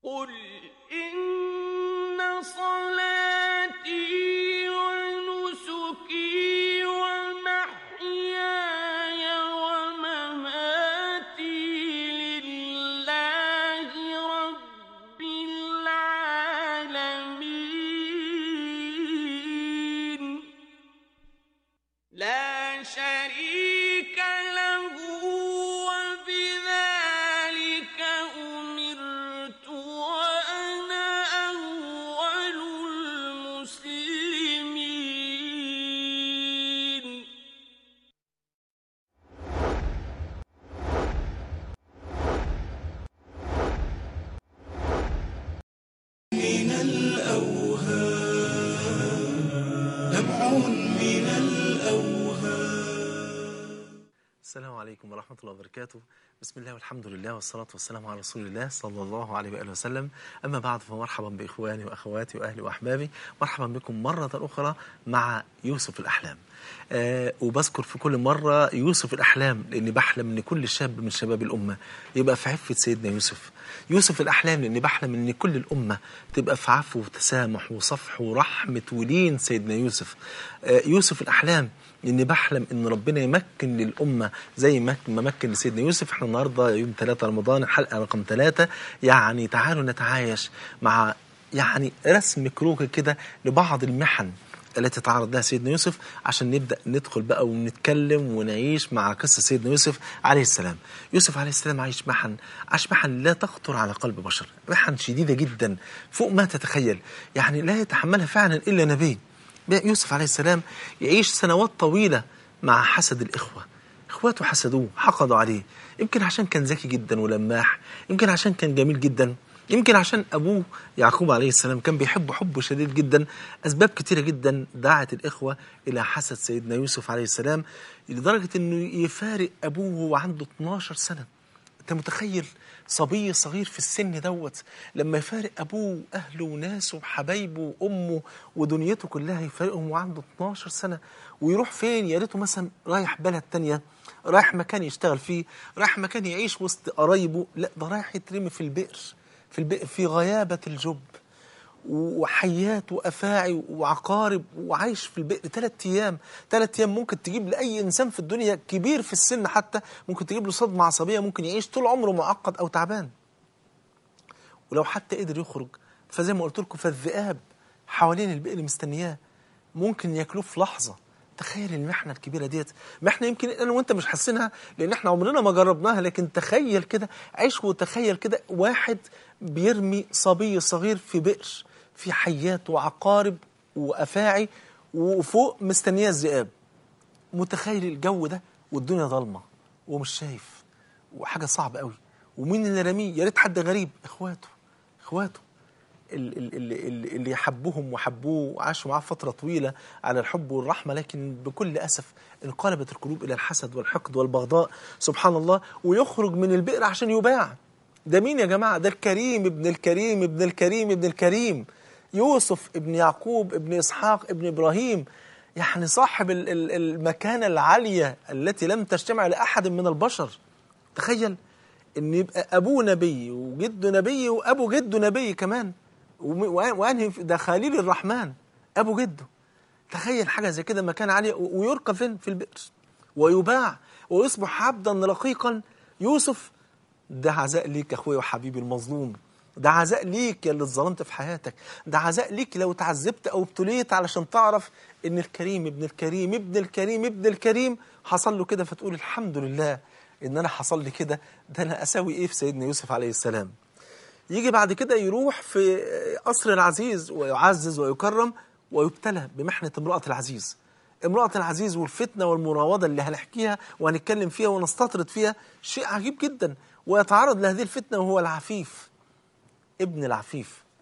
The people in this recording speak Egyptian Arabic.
قل إن صلاتي ونسكي ومحياي ومماتي لله رب العالمين لا شريك له وبذلك أمرت وأنا أول المسلمين السلام عليكم ورحمة الله وبركاته بسم الله والحمد لله والصلاة والسلام على رسول الله صلى الله عليه وآله وسلم أما بعد فمرحبا بإخواني وأخواتي وأهلي وأحبابي مرحبا بكم مرة أخرى مع يوسف الأحلام آه وبذكر في كل مرة يوسف الأحلام لأني بحلم أن كل شاب من شباب الأمة يبقى في عفة سيدنا يوسف يوسف الأحلام لأني بحلم أن كل الأمة تبقى في عفو وتسامح وصفح ورحمة ولين سيدنا يوسف آه يوسف الأحلام اني بحلم ان ربنا يمكن للامه زي ما ما مكن لسيدنا يوسف احنا النهارده يوم 3 رمضان الحلقه رقم 3 يعني تعالوا نتعايش مع يعني رسم كروكي كده لبعض المحن التي تعرض لها سيدنا يوسف عشان نبدا ندخل بقى ونتكلم ونعيش مع قصه سيدنا يوسف عليه السلام. يوسف عليه السلام عايش محن، عاش محن لا تخطر على قلب بشر، محن شديده جدا فوق ما تتخيل، يعني لا يتحملها فعلا الا نبي. يوسف عليه السلام يعيش سنوات طويلة مع حسد الإخوة إخواته حسدوه حقدوا عليه يمكن عشان كان ذكي جدا ولماح يمكن عشان كان جميل جدا يمكن عشان أبوه يعقوب عليه السلام كان بيحبه حب شديد جدا أسباب كتيرة جدا دعت الإخوة إلى حسد سيدنا يوسف عليه السلام لدرجة أنه يفارق أبوه وهو عنده 12 سنة أنت متخيل صبي صغير في السن دوت لما يفارق ابوه واهله وناسه وحبايبه وامه ودنيته كلها يفارقهم وعنده 12 سنه ويروح فين يا ريته مثلا رايح بلد تانية رايح مكان يشتغل فيه رايح مكان يعيش وسط قرايبه لا ده رايح يترمي في البئر في البئر في غيابه الجب وحيات وافاعي وعقارب وعايش في البئر ثلاث ايام ثلاث ايام ممكن تجيب لاي انسان في الدنيا كبير في السن حتى ممكن تجيب له صدمه عصبيه ممكن يعيش طول عمره معقد او تعبان ولو حتى قدر يخرج فزي ما قلت لكم فالذئاب حوالين البئر مستنياه ممكن ياكلوه في لحظه تخيل المحنه الكبيره ديت محنه يمكن انا وانت مش حاسينها لان احنا عمرنا ما جربناها لكن تخيل كده عيش وتخيل كده واحد بيرمي صبي صغير في بئر في حيات وعقارب وافاعي وفوق مستنيه الذئاب متخيل الجو ده والدنيا ضلمه ومش شايف وحاجه صعبه قوي ومين اللي رميه يا ريت حد غريب اخواته اخواته ال- ال- ال- اللي حبوهم وحبوه وعاشوا معاه فتره طويله على الحب والرحمه لكن بكل اسف انقلبت القلوب الى الحسد والحقد والبغضاء سبحان الله ويخرج من البئر عشان يباع ده مين يا جماعه ده الكريم ابن الكريم ابن الكريم ابن الكريم يوسف ابن يعقوب ابن اسحاق ابن ابراهيم يعني صاحب ال- ال- المكانه العاليه التي لم تجتمع لاحد من البشر تخيل ان يبقى ابوه نبي وجده نبي وابو جده نبي كمان وم- وانهي ده خليل الرحمن ابو جده تخيل حاجه زي كده مكان عالي و- ويرقى فين في البئر ويباع ويصبح عبدا رقيقا يوسف ده عزاء ليك يا اخويا وحبيبي المظلوم ده عزاء ليك يا اللي اتظلمت في حياتك ده عزاء ليك لو تعذبت او ابتليت علشان تعرف ان الكريم ابن الكريم ابن الكريم ابن الكريم حصل له كده فتقول الحمد لله ان انا حصل لي كده ده انا اساوي ايه في سيدنا يوسف عليه السلام يجي بعد كده يروح في قصر العزيز ويعزز ويكرم ويبتلى بمحنة امرأة العزيز امرأة العزيز والفتنة والمراوضة اللي هنحكيها وهنتكلم فيها ونستطرد فيها شيء عجيب جدا ويتعرض لهذه الفتنة وهو العفيف ابن العفيف